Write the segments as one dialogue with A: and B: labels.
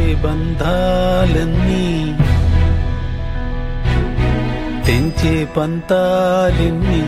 A: బంధాలన్నీ తెంచే పంతాలెన్ని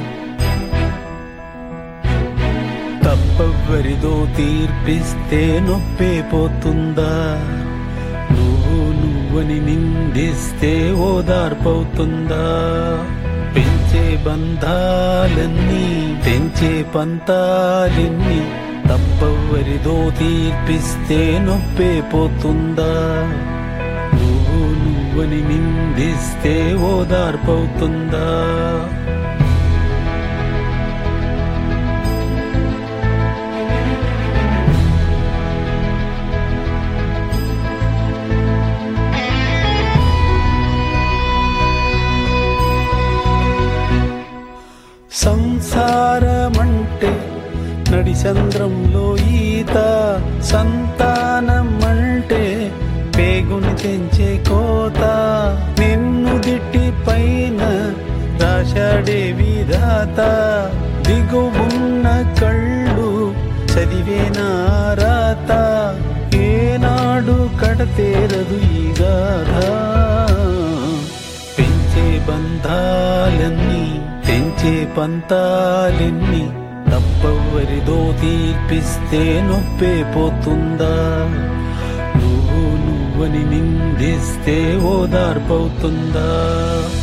A: తప్పవరిదో తీర్పిస్తే నొప్పే పోతుందా నువ్వు నువ్వని నిందిస్తే ఓదార్పవుతుందా పెంచే బంధాలన్నీ తెంచే పంతాలెన్ని తప్పవరిదో తీర్పిస్తే నొప్పే పోతుందా నువ్వు నువ్వని నిందిస్తే ఓదార్పవుతుందా సంసారమంటే నడి చంద్రంలో ఈత సంతానం అంటే పేగుని తెంచే కోత నిన్ను దిట్టి పైన రాశాడే విధాత దిగువున్న కళ్ళు చదివేనా రాత ఏనాడు కడతేరదు ఈ గాథ పెంచే బంధాలన్నీ తెంచే పంతాలెన్ని తప్పవరిదో తీర్పిస్తే నొప్పే పోతుందా నువ్వు నువ్వని నిందిస్తే ఓదార్పవుతుందా